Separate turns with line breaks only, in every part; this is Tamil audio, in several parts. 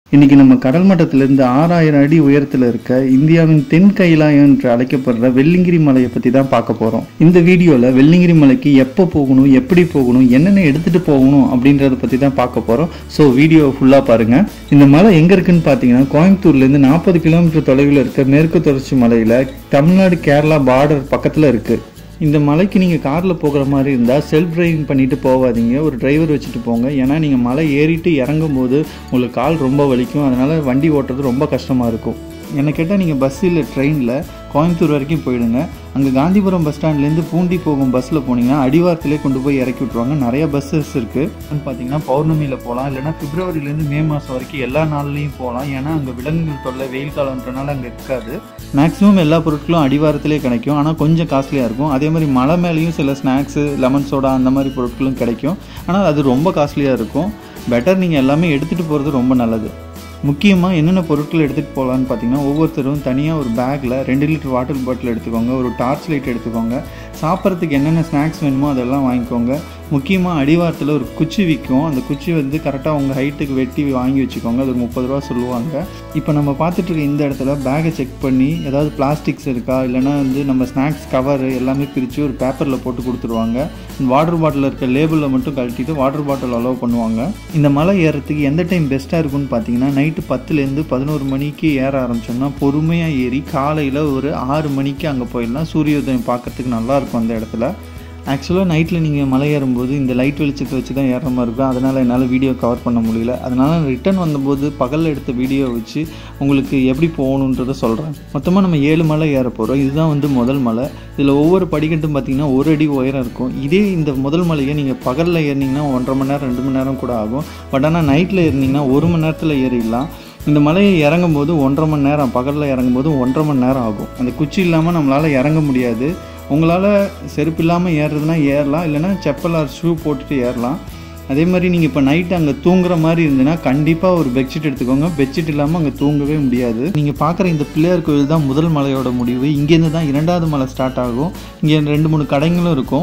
இன்னைக்கு நம்ம கடல் மட்டத்திலிருந்து ஆறாயிரம் அடி உயரத்தில் இருக்க இந்தியாவின் தென் கைலாயம் என்று அழைக்கப்படுற வெள்ளிங்கிரி மலையை பற்றி தான் பார்க்க போகிறோம் இந்த வீடியோவில் வெள்ளிங்கிரி மலைக்கு எப்போ போகணும் எப்படி போகணும் என்னென்ன எடுத்துகிட்டு போகணும் அப்படின்றத பற்றி தான் பார்க்க போகிறோம் ஸோ வீடியோ ஃபுல்லாக பாருங்கள் இந்த மலை எங்கே இருக்குன்னு பார்த்தீங்கன்னா கோயம்புத்தூர்லேருந்து நாற்பது கிலோமீட்டர் தொலைவில் இருக்க மேற்கு தொடர்ச்சி மலையில் தமிழ்நாடு கேரளா பார்டர் பக்கத்தில் இருக்குது இந்த மலைக்கு நீங்கள் காரில் போகிற மாதிரி இருந்தால் செல்ஃப் டிரைவிங் பண்ணிட்டு போகாதீங்க ஒரு டிரைவர் வச்சுட்டு போங்க ஏன்னா நீங்கள் மலை ஏறிட்டு இறங்கும் போது உங்களுக்கு கால் ரொம்ப வலிக்கும் அதனால் வண்டி ஓட்டுறது ரொம்ப கஷ்டமாக இருக்கும் என்னை கேட்டால் நீங்கள் பஸ் இல்லை ட்ரெயினில் கோயம்புத்தூர் வரைக்கும் போயிடுங்க அங்கே காந்திபுரம் பஸ் ஸ்டாண்ட்லேருந்து பூண்டி போகும் பஸ்ஸில் போனீங்கன்னா அடிவாரத்திலே கொண்டு போய் இறக்கி விட்ருவாங்க நிறைய பஸ்ஸஸ் இருக்குது பார்த்தீங்கன்னா பௌர்ணமியில் போகலாம் இல்லைனா பிப்ரவரியிலேருந்து மே மாதம் வரைக்கும் எல்லா நாள்லேயும் போகலாம் ஏன்னா அங்கே விலங்குகள் தொல்லை வெயில் காலன்றனால அங்கே இருக்காது மேக்ஸிமம் எல்லா பொருட்களும் அடிவாரத்திலே கிடைக்கும் ஆனால் கொஞ்சம் காஸ்ட்லியாக இருக்கும் அதே மாதிரி மலை மேலேயும் சில ஸ்நாக்ஸு லெமன் சோடா அந்த மாதிரி பொருட்களும் கிடைக்கும் ஆனால் அது ரொம்ப காஸ்ட்லியாக இருக்கும் பெட்டர் நீங்கள் எல்லாமே எடுத்துகிட்டு போகிறது ரொம்ப நல்லது முக்கியமாக என்னென்ன பொருட்கள் எடுத்துகிட்டு போகலான்னு பார்த்தீங்கன்னா ஒவ்வொருத்தரும் தனியாக ஒரு பேக்கில் ரெண்டு லிட்டர் வாட்டர் பாட்டில் எடுத்துக்கோங்க ஒரு டார்ச் லைட் எடுத்துக்கோங்க சாப்பிட்றதுக்கு என்னென்ன ஸ்நாக்ஸ் வேணுமோ அதெல்லாம் வாங்கிக்கோங்க முக்கியமாக அடிவாரத்தில் ஒரு குச்சி விற்கும் அந்த குச்சி வந்து கரெக்டாக உங்கள் ஹைட்டுக்கு வெட்டி வாங்கி வச்சுக்கோங்க அது ஒரு முப்பது ரூபா சொல்லுவாங்க இப்போ நம்ம பார்த்துட்டு இருக்க இந்த இடத்துல பேக்கை செக் பண்ணி ஏதாவது பிளாஸ்டிக்ஸ் இருக்கா இல்லைனா வந்து நம்ம ஸ்நாக்ஸ் கவர் எல்லாமே பிரித்து ஒரு பேப்பரில் போட்டு கொடுத்துருவாங்க வாட்டர் பாட்டில் இருக்க லேபிளில் மட்டும் கழட்டிட்டு வாட்டர் பாட்டில் அலோவ் பண்ணுவாங்க இந்த மலை ஏறத்துக்கு எந்த டைம் பெஸ்ட்டாக இருக்கும்னு பார்த்தீங்கன்னா நைட்டு பத்துலேருந்து பதினோரு மணிக்கு ஏற ஆரம்பிச்சோம்னா பொறுமையாக ஏறி காலையில் ஒரு ஆறு மணிக்கு அங்கே போயிடலாம் சூரியோதயம் பார்க்கறதுக்கு நல்லாயிருக்கும் அந்த இடத்துல ஆக்சுவலாக நைட்டில் நீங்கள் மலை ஏறும்போது இந்த லைட் வெளிச்சத்தை வச்சு தான் ஏறுற மாதிரி இருக்கும் அதனால் என்னால் வீடியோ கவர் பண்ண முடியல அதனால் ரிட்டர்ன் வந்தபோது பகலில் எடுத்த வீடியோ வச்சு உங்களுக்கு எப்படி போகணுன்றதை சொல்கிறேன் மொத்தமாக நம்ம ஏழு மலை ஏற போகிறோம் இதுதான் வந்து முதல் மலை இதில் ஒவ்வொரு படிக்கட்டும் பார்த்திங்கன்னா ஒரு அடி உயரம் இருக்கும் இதே இந்த முதல் மலையை நீங்கள் பகலில் ஏறினீங்கன்னா ஒன்றரை மணி நேரம் ரெண்டு மணி நேரம் கூட ஆகும் பட் ஆனால் நைட்டில் ஏறினீங்கன்னா ஒரு மணி நேரத்தில் ஏறிடலாம் இந்த மலையை இறங்கும் போது ஒன்றரை மணி நேரம் பகலில் இறங்கும் போது ஒன்றரை மணி நேரம் ஆகும் அந்த குச்சி இல்லாமல் நம்மளால் இறங்க முடியாது உங்களால் செருப்பு இல்லாமல் ஏறுறதுனா ஏறலாம் இல்லைனா செப்பல் ஆர் ஷூ போட்டுட்டு ஏறலாம் அதே மாதிரி நீங்கள் இப்போ நைட்டு அங்கே தூங்குற மாதிரி இருந்ததுன்னா கண்டிப்பாக ஒரு பெட்ஷீட் எடுத்துக்கோங்க பெட்ஷீட் இல்லாமல் அங்கே தூங்கவே முடியாது நீங்கள் பார்க்குற இந்த பிள்ளையார் கோயில் தான் முதல் மலையோட முடிவு இங்கேருந்து தான் இரண்டாவது மலை ஸ்டார்ட் ஆகும் இங்கே ரெண்டு மூணு கடைங்களும் இருக்கும்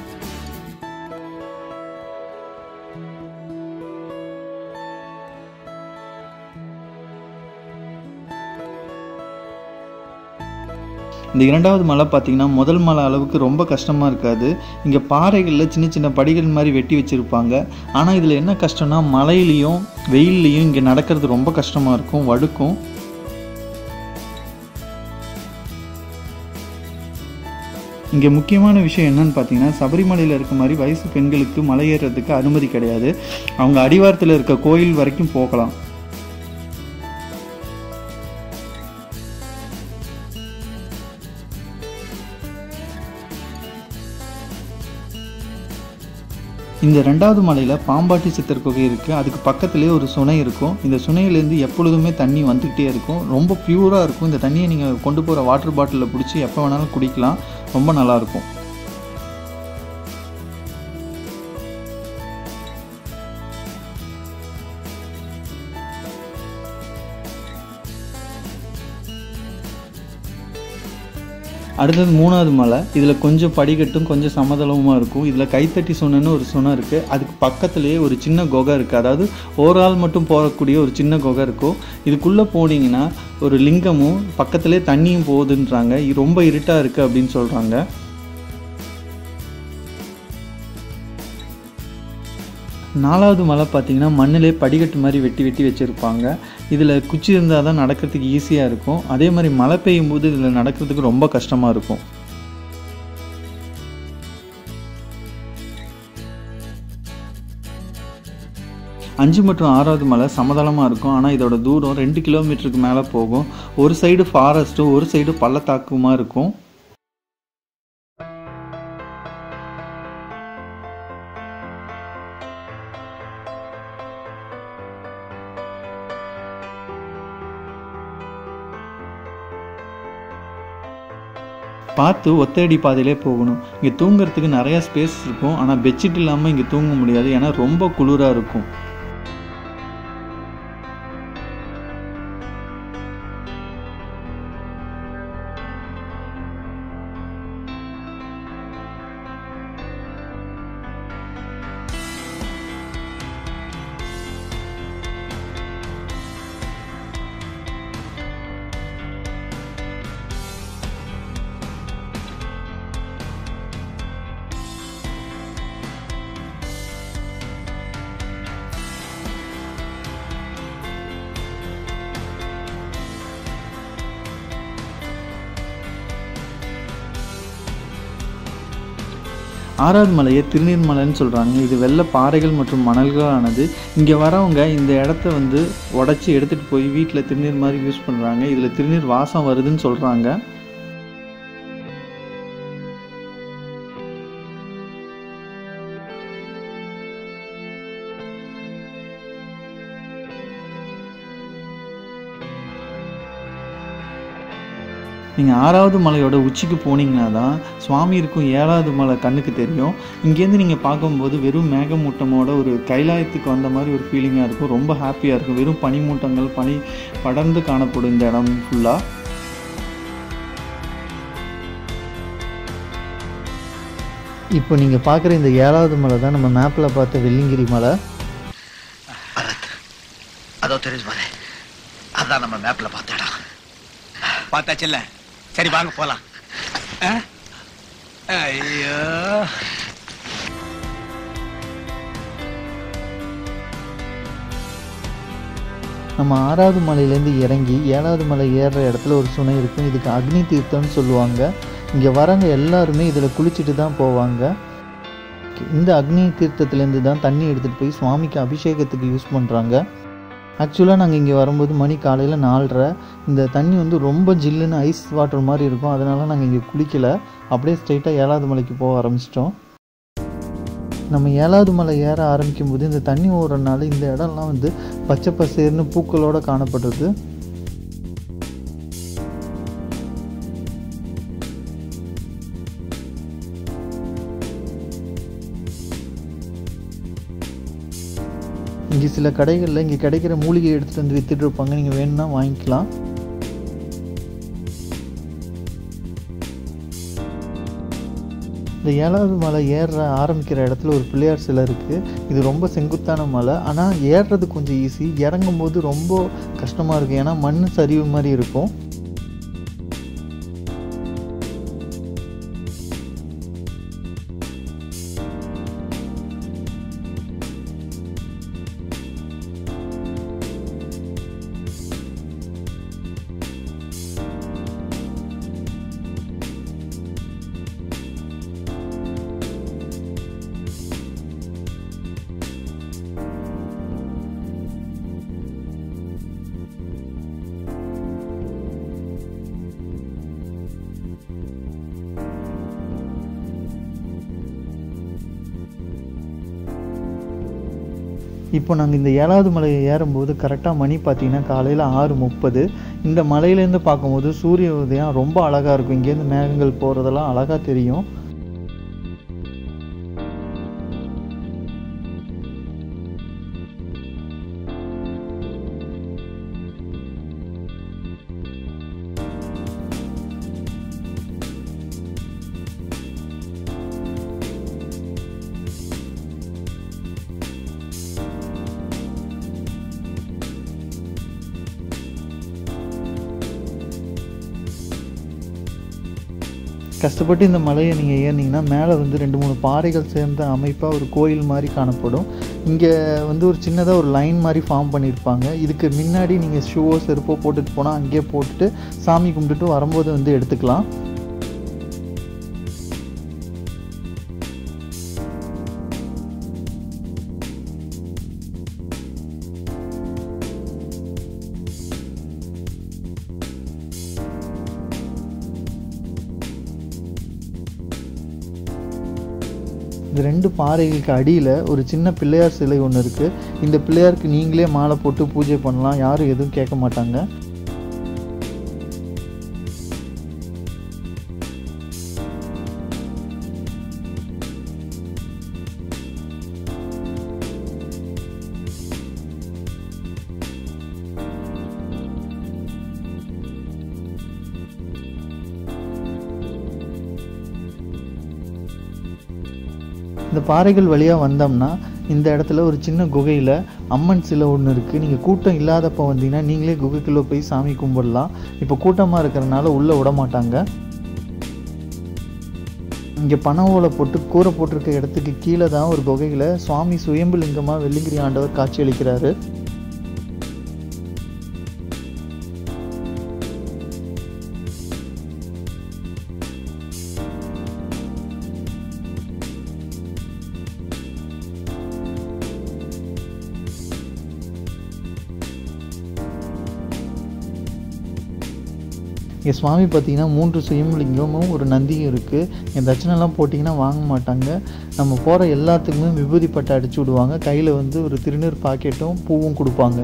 இந்த இரண்டாவது மலை பார்த்திங்கன்னா முதல் மலை அளவுக்கு ரொம்ப கஷ்டமாக இருக்காது இங்கே பாறைகளில் சின்ன சின்ன படிகள் மாதிரி வெட்டி வச்சுருப்பாங்க ஆனால் இதில் என்ன கஷ்டம்னா மலையிலையும் வெயில்லையும் இங்கே நடக்கிறது ரொம்ப கஷ்டமாக இருக்கும் வடுக்கும் இங்கே முக்கியமான விஷயம் என்னன்னு பார்த்தீங்கன்னா சபரிமலையில் இருக்க மாதிரி வயசு பெண்களுக்கு மலை ஏறுறதுக்கு அனுமதி கிடையாது அவங்க அடிவாரத்தில் இருக்க கோயில் வரைக்கும் போகலாம் இந்த ரெண்டாவது மலையில் பாம்பாட்டி சித்தர் குகை இருக்குது அதுக்கு பக்கத்துலேயே ஒரு சுனை இருக்கும் இந்த சுனையிலேருந்து எப்பொழுதுமே தண்ணி வந்துக்கிட்டே இருக்கும் ரொம்ப பியூராக இருக்கும் இந்த தண்ணியை நீங்கள் கொண்டு போகிற வாட்டர் பாட்டிலில் பிடிச்சி எப்போ வேணாலும் குடிக்கலாம் ரொம்ப நல்லாயிருக்கும் அடுத்தது மூணாவது மலை இதில் கொஞ்சம் படிக்கட்டும் கொஞ்சம் சமதளமாக இருக்கும் இதில் கைத்தட்டி சொன்னன்னு ஒரு சுனை இருக்குது அதுக்கு பக்கத்துலேயே ஒரு சின்ன குகை இருக்குது அதாவது ஒரு ஆள் மட்டும் போகக்கூடிய ஒரு சின்ன குகை இருக்கும் இதுக்குள்ளே போனீங்கன்னா ஒரு லிங்கமும் பக்கத்துலேயே தண்ணியும் போகுதுன்றாங்க இது ரொம்ப இருட்டாக இருக்குது அப்படின்னு சொல்கிறாங்க நாலாவது மலை பார்த்தீங்கன்னா மண்ணிலே படிக்கட்டு மாதிரி வெட்டி வெட்டி வச்சுருப்பாங்க இதில் குச்சி இருந்தால் தான் நடக்கிறதுக்கு ஈஸியாக இருக்கும் அதே மாதிரி மழை பெய்யும் போது இதில் நடக்கிறதுக்கு ரொம்ப கஷ்டமாக இருக்கும் அஞ்சு மற்றும் ஆறாவது மலை சமதளமாக இருக்கும் ஆனால் இதோட தூரம் ரெண்டு கிலோமீட்டருக்கு மேலே போகும் ஒரு சைடு ஃபாரஸ்ட்டும் ஒரு சைடு பள்ளத்தாக்குமா இருக்கும் பார்த்து ஒத்தடி பாதையிலே போகணும் இங்கே தூங்குறதுக்கு நிறையா ஸ்பேஸ் இருக்கும் ஆனால் பெட்ஷீட் இல்லாமல் இங்கே தூங்க முடியாது ஏன்னா ரொம்ப குளிராக இருக்கும் ஆறாவது மலையை திருநீர்மலைன்னு சொல்கிறாங்க இது வெள்ளை பாறைகள் மற்றும் மணல்களானது இங்கே வரவங்க இந்த இடத்த வந்து உடச்சி எடுத்துகிட்டு போய் வீட்டில் திருநீர் மாதிரி யூஸ் பண்ணுறாங்க இதில் திருநீர் வாசம் வருதுன்னு சொல்கிறாங்க நீங்கள் ஆறாவது மலையோட உச்சிக்கு போனீங்கன்னா தான் சுவாமி இருக்கும் ஏழாவது மலை கண்ணுக்கு தெரியும் இங்கேருந்து நீங்கள் பார்க்கும்போது வெறும் மேகமூட்டமோட ஒரு கைலாயத்துக்கு வந்த மாதிரி ஒரு ஃபீலிங்காக இருக்கும் ரொம்ப ஹாப்பியாக இருக்கும் வெறும் பனிமூட்டங்கள் பனி படர்ந்து காணப்படும் இந்த இடம் ஃபுல்லாக இப்போ நீங்கள் பார்க்குற இந்த ஏழாவது மலை தான் நம்ம மேப்பில் பார்த்த வெள்ளிங்கிரி மலை
அதோ தெரியுது பாரு அதான் நம்ம மேப்ல பார்த்த இடம்
பார்த்தாச்சுல்ல சரி வாங்க போலாம் ஆ? ஐயோ
நம்ம ஆறாவது மலையிலேருந்து இறங்கி ஏழாவது மலை ஏறுற இடத்துல ஒரு சுனை இருக்கும் இதுக்கு அக்னி தீர்த்தம்னு சொல்லுவாங்க இங்கே வரவங்க எல்லாருமே இதில் குளிச்சுட்டு தான் போவாங்க இந்த அக்னி தீர்த்தத்துலேருந்து தான் தண்ணி எடுத்துகிட்டு போய் சுவாமிக்கு அபிஷேகத்துக்கு யூஸ் பண்ணுறாங்க ஆக்சுவலாக நாங்கள் இங்கே வரும்போது மணி காலையில் நாலரை இந்த தண்ணி வந்து ரொம்ப ஜில்லுன்னு ஐஸ் வாட்டர் மாதிரி இருக்கும் அதனால நாங்கள் இங்கே குளிக்கலை அப்படியே ஸ்ட்ரைட்டாக ஏழாவது மலைக்கு போக ஆரம்பிச்சிட்டோம் நம்ம ஏழாவது மலை ஏற ஆரம்பிக்கும் போது இந்த தண்ணி ஓடுறதுனால இந்த இடம்லாம் வந்து பச்சை பசேர்னு பூக்களோட காணப்படுறது இங்கே சில கடைகளில் இங்கே கிடைக்கிற மூலிகை எடுத்துகிட்டு வந்து வித்துட்டு இருப்பாங்க நீங்கள் வேணும்னா வாங்கிக்கலாம் இந்த ஏழாவது மலை ஏற ஆரம்பிக்கிற இடத்துல ஒரு பிள்ளையார் சிலை இருக்குது இது ரொம்ப செங்குத்தான மலை ஆனால் ஏறுறது கொஞ்சம் ஈஸி இறங்கும் போது ரொம்ப கஷ்டமாக இருக்கும் ஏன்னா மண் சரிவு மாதிரி இருக்கும் இப்போ நாங்கள் இந்த ஏழாவது மலையை ஏறும்போது கரெக்டாக மணி பார்த்தீங்கன்னா காலையில் ஆறு முப்பது இந்த மலையிலேருந்து பார்க்கும்போது சூரிய உதயம் ரொம்ப அழகாக இருக்கும் இங்கேருந்து மேகங்கள் போகிறதெல்லாம் அழகாக தெரியும் கஷ்டப்பட்டு இந்த மலையை நீங்கள் ஏறினீங்கன்னா மேலே வந்து ரெண்டு மூணு பாறைகள் சேர்ந்த அமைப்பாக ஒரு கோயில் மாதிரி காணப்படும் இங்கே வந்து ஒரு சின்னதாக ஒரு லைன் மாதிரி ஃபார்ம் பண்ணியிருப்பாங்க இதுக்கு முன்னாடி நீங்கள் ஷூவோ செருப்போ போட்டுட்டு போனால் அங்கேயே போட்டுட்டு சாமி கும்பிட்டுட்டு வரும்போது வந்து எடுத்துக்கலாம் இந்த ரெண்டு பாறைகளுக்கு அடியில் ஒரு சின்ன பிள்ளையார் சிலை ஒன்று இருக்குது இந்த பிள்ளையாருக்கு நீங்களே மாலை போட்டு பூஜை பண்ணலாம் யாரும் எதுவும் கேட்க மாட்டாங்க இந்த பாறைகள் வழியாக வந்தோம்னா இந்த இடத்துல ஒரு சின்ன குகையில் அம்மன் சிலை ஒன்று இருக்குது நீங்கள் கூட்டம் இல்லாதப்போ வந்தீங்கன்னா நீங்களே குகைக்குள்ளே போய் சாமி கும்பிடலாம் இப்போ கூட்டமாக இருக்கிறனால உள்ளே விட மாட்டாங்க இங்கே பனை ஓலை போட்டு கூரை போட்டிருக்க இடத்துக்கு கீழே தான் ஒரு குகையில் சுவாமி சுயம்பு லிங்கமாக வெள்ளிங்கிரி ஆண்டவர் காட்சியளிக்கிறாரு இங்கே சுவாமி பார்த்தீங்கன்னா மூன்று சுயம்பலிங்கமும் ஒரு நந்தியும் இருக்குது இந்த தட்சணைலாம் போட்டிங்கன்னா வாங்க மாட்டாங்க நம்ம போகிற எல்லாத்துக்குமே விபூதி பட்டை அடிச்சு விடுவாங்க கையில் வந்து ஒரு திருநீர் பாக்கெட்டும் பூவும் கொடுப்பாங்க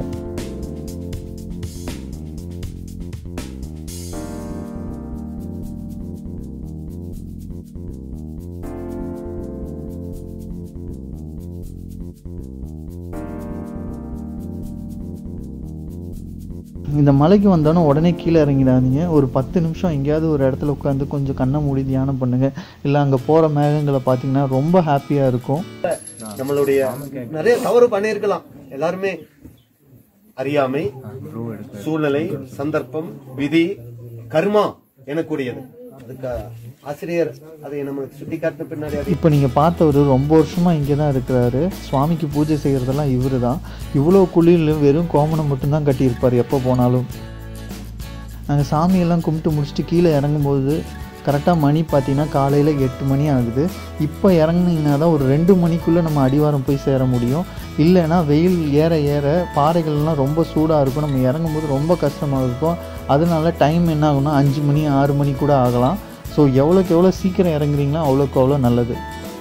இந்த மலைக்கு வந்தோன்னே உடனே கீழே இறங்கிடாதீங்க ஒரு பத்து நிமிஷம் எங்கேயாவது ஒரு இடத்துல உட்காந்து கொஞ்சம் கண்ணை மூடி தியானம் பண்ணுங்க இல்லை அங்கே போகிற மேகங்களை பார்த்தீங்கன்னா ரொம்ப ஹாப்பியாக இருக்கும்
நம்மளுடைய நிறைய தவறு பண்ணியிருக்கலாம் எல்லாருமே அறியாமை சூழ்நிலை சந்தர்ப்பம் விதி கர்மா எனக்கூடியது அதுக்கு ஆசிரியர் அதை நமக்கு சுட்டி காட்டின பின்னாடி அது
இப்போ நீங்கள் பார்த்தவர் ரொம்ப வருஷமாக இங்கே தான் இருக்கிறாரு சுவாமிக்கு பூஜை செய்கிறதெல்லாம் இவரு தான் இவ்வளோ குளிரிலும் வெறும் கோமணம் மட்டும்தான் கட்டியிருப்பார் எப்போ போனாலும் நாங்கள் சாமியெல்லாம் கும்பிட்டு முடிச்சுட்டு கீழே இறங்கும்போது கரெக்டாக மணி பார்த்தீங்கன்னா காலையில் எட்டு மணி ஆகுது இப்போ இறங்குனீங்கன்னா தான் ஒரு ரெண்டு மணிக்குள்ளே நம்ம அடிவாரம் போய் சேர முடியும் இல்லைன்னா வெயில் ஏற ஏற பாறைகள்லாம் ரொம்ப சூடாக இருக்கும் நம்ம இறங்கும்போது ரொம்ப கஷ்டமாக இருக்கும் அதனால டைம் என்ன ஆகும்னா அஞ்சு மணி ஆறு மணி கூட ஆகலாம் ஸோ எவ்வளோக்கு எவ்வளோ சீக்கிரம் இறங்குறீங்களோ அவ்வளோக்கு அவ்வளோ நல்லது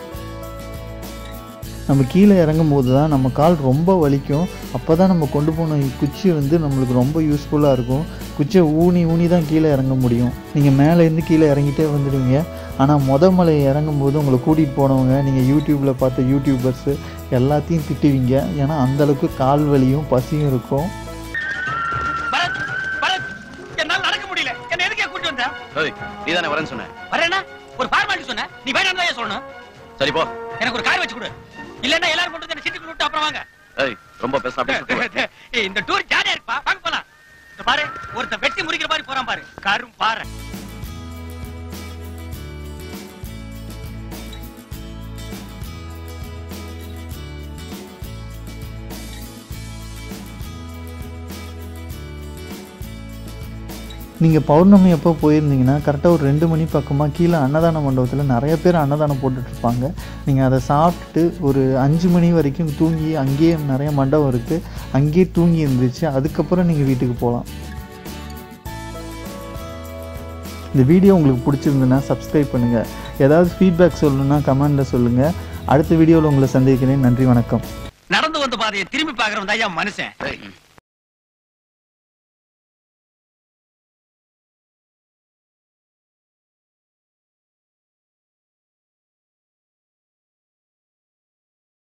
நம்ம கீழே இறங்கும் போது தான் நம்ம கால் ரொம்ப வலிக்கும் அப்போ தான் நம்ம கொண்டு போன குச்சி வந்து நம்மளுக்கு ரொம்ப யூஸ்ஃபுல்லாக இருக்கும் குச்சியை ஊனி ஊனி தான் கீழே இறங்க முடியும் நீங்கள் மேலேருந்து கீழே இறங்கிட்டே வந்துடுவீங்க ஆனால் முத மலை இறங்கும் போது உங்களை கூட்டிகிட்டு போனவங்க நீங்கள் யூடியூப்பில் பார்த்த யூடியூபர்ஸு எல்லாத்தையும் திட்டுவீங்க ஏன்னா அந்தளவுக்கு கால் வலியும் பசியும் இருக்கும்
பரத் பரத் என்னால நடக்க முடியல என்ன எதுக்கே கூட்டி வந்த
ஏய் நீ தானே வரேன்னு சொன்ன
வரேனா ஒரு ஃபார்மாலிட்டி சொன்ன நீ வேணாம் தான் சொல்லணும்
சரி போ
எனக்கு ஒரு கார் வச்சு கொடு இல்லன்னா எல்லாரும் கொண்டு வந்து என்ன சிட்டிக்குள்ள விட்டு அப்புறம் வாங்க
ஏய் ரொம்ப பேச அப்படியே
ஏய், இந்த டூர் ஜாலியா இருப்பா வாங்க போலாம் இந்த பாரு ஒருத்த வெட்டி முறிக்கிற மாதிரி போறான் பாரு கரும் பாரு
நீங்கள் பௌர்ணமி எப்போ போயிருந்தீங்கன்னா கரெக்டாக ஒரு ரெண்டு மணி பக்கமாக கீழே அன்னதான மண்டபத்தில் நிறைய பேர் அன்னதானம் போட்டுட்ருப்பாங்க நீங்கள் அதை சாப்பிட்டுட்டு ஒரு அஞ்சு மணி வரைக்கும் தூங்கி அங்கேயே நிறைய மண்டபம் இருக்குது அங்கேயே தூங்கி இருந்துச்சு அதுக்கப்புறம் நீங்கள் வீட்டுக்கு போகலாம் இந்த வீடியோ உங்களுக்கு பிடிச்சிருந்துன்னா சப்ஸ்கிரைப் பண்ணுங்கள் ஏதாவது ஃபீட்பேக் சொல்லணுன்னா கமெண்டில் சொல்லுங்கள் அடுத்த வீடியோவில் உங்களை சந்திக்கிறேன் நன்றி வணக்கம்
நடந்து வந்த பாதையை திரும்பி பாக்குறவன் தான் ஐயா மனுஷன்
ஏய்